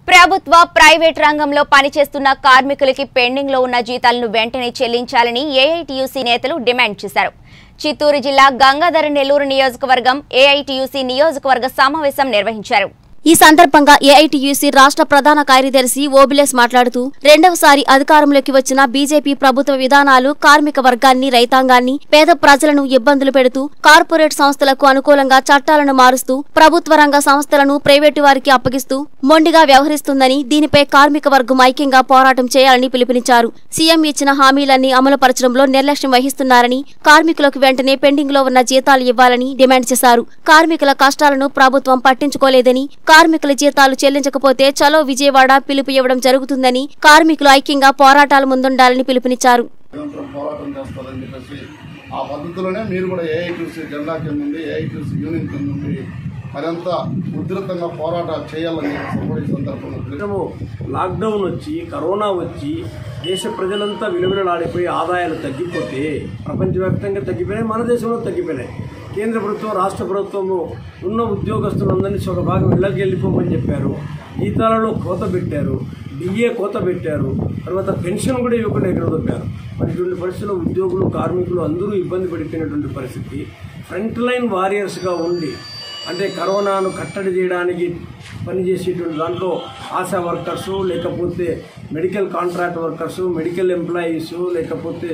ప్రభుత్వ ప్రైవేట్ రంగంలో పనిచేస్తున్న కార్మికులకి పెండింగ్ లో ఉన్న జీతాలను వెంటనే చెల్లించాలని ఏఐటీయూసీ నేతలు డిమాండ్ చేశారు చిత్తూరు జిల్లా గంగాధర నెల్లూరు నియోజకవర్గం ఏఐటీయూసీ నియోజకవర్గ సమావేశం నిర్వహించారు ఈ సందర్భంగా ఏఐటీయూసీ రాష్ట్ర ప్రధాన కార్యదర్శి ఓబిలెస్ మాట్లాడుతూ రెండవసారి అధికారంలోకి వచ్చిన బీజేపీ ప్రభుత్వ విధానాలు కార్మిక వర్గాన్ని రైతాంగాన్ని పేద ప్రజలను ఇబ్బందులు పెడుతూ కార్పొరేట్ సంస్థలకు అనుకూలంగా చట్టాలను మారుస్తూ ప్రభుత్వ రంగ సంస్థలను ప్రైవేటు వారికి అప్పగిస్తూ మొండిగా వ్యవహరిస్తుందని దీనిపై కార్మిక వర్గం ఐక్యంగా పోరాటం చేయాలని పిలుపునిచ్చారు సీఎం ఇచ్చిన హామీలన్నీ అమలు పరచడంలో నిర్లక్ష్యం వహిస్తున్నారని కార్మికులకు వెంటనే పెండింగ్ లో ఉన్న జీతాలు ఇవ్వాలని డిమాండ్ చేశారు కార్మికుల కష్టాలను ప్రభుత్వం పట్టించుకోలేదని కార్మికుల జీతాలు చెల్లించకపోతే చలో విజయవాడ పిలుపు ఇవ్వడం జరుగుతుందని కార్మికులు ఐక్యంగా పోరాటాల ముందుండాలని పిలుపునిచ్చారు నిరంతరం పోరాటం చేస్తారని చెప్పేసి ఆ పద్ధతిలోనే మీరు కూడా ఏఐటీసీ జెండా కింద నుండి ఏఐటీసీ యూనియన్ కింద నుండి మరింత ఉధృతంగా పోరాటాలు చేయాలని చెప్పేసి కూడా ఈ సందర్భంగా పిలుపు దేశము లాక్డౌన్ వచ్చి కరోనా వచ్చి దేశ ప్రజలంతా విలువలాడిపోయి ఆదాయాలు తగ్గిపోతే ప్రపంచవ్యాప్తంగా తగ్గిపోయినాయి మన దేశంలో తగ్గిపోయినాయి కేంద్ర ప్రభుత్వం రాష్ట్ర ప్రభుత్వము ఉన్న ఉద్యోగస్తులందరినీ ఒక భాగం ఇళ్ళకి వెళ్ళిపోమని చెప్పారు జీతాలలో కోత పెట్టారు డిఏ కోత పెట్టారు తర్వాత పెన్షన్ కూడా ఇవ్వకుండా ఎక్కడ దొరికారు మరి ఇటువంటి పరిస్థితుల్లో ఉద్యోగులు కార్మికులు అందరూ ఇబ్బంది పడిపోయినటువంటి పరిస్థితి ఫ్రంట్ లైన్ వారియర్స్గా ఉండి అంటే కరోనాను కట్టడి చేయడానికి పనిచేసేటువంటి దాంట్లో ఆశా వర్కర్స్ లేకపోతే medical contract workers medical employees లేకపోతే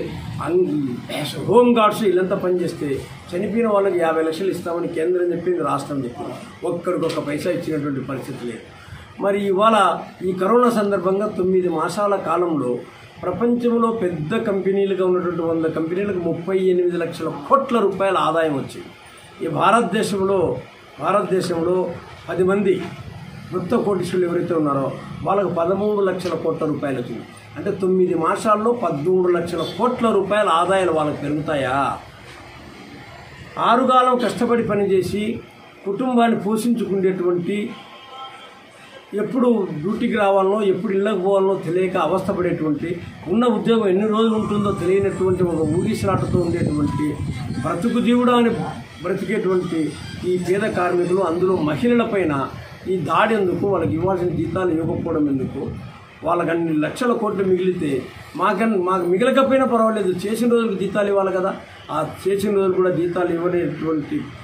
హోమ్ గార్డ్స్ వీళ్ళంతా పనిచేస్తే చనిపోయిన వాళ్ళకి యాభై లక్షలు ఇస్తామని కేంద్రం చెప్పింది రాష్ట్రం చెప్పింది ఒక్కడికి ఒక్క పైసా ఇచ్చినటువంటి పరిస్థితి లేదు మరి ఇవాళ ఈ కరోనా సందర్భంగా తొమ్మిది మాసాల కాలంలో ప్రపంచంలో పెద్ద కంపెనీలుగా ఉన్నటువంటి వంద కంపెనీలకు ముప్పై ఎనిమిది లక్షల కోట్ల రూపాయల ఆదాయం వచ్చింది ఈ భారతదేశంలో భారతదేశంలో పది మంది వృత్త కోటీశ్వరులు ఎవరైతే ఉన్నారో వాళ్ళకు పదమూడు లక్షల కోట్ల రూపాయలు వచ్చింది అంటే తొమ్మిది మాసాల్లో పదమూడు లక్షల కోట్ల రూపాయల ఆదాయాలు వాళ్ళకి పెరుగుతాయా ఆరుగాలం కష్టపడి పనిచేసి కుటుంబాన్ని పోషించుకునేటువంటి ఎప్పుడు డ్యూటీకి రావాలనో ఎప్పుడు ఇళ్ళకి పోవాలనో తెలియక అవస్థపడేటువంటి ఉన్న ఉద్యోగం ఎన్ని రోజులు ఉంటుందో తెలియనటువంటి ఒక ఊగిసలాటతో ఉండేటువంటి బ్రతుకు జీవుడా అని బ్రతికేటువంటి ఈ పేద కార్మికులు అందులో మహిళలపైన ఈ దాడి ఎందుకు వాళ్ళకి ఇవ్వాల్సిన జీతాలు ఇవ్వకపోవడం ఎందుకు వాళ్ళకి అన్ని లక్షల కోట్లు మిగిలితే మాకన్ మాకు మిగలకపోయినా పర్వాలేదు చేసిన రోజులకు జీతాలు ఇవ్వాలి కదా ఆ చేసిన రోజులు కూడా జీతాలు ఇవ్వలేటువంటి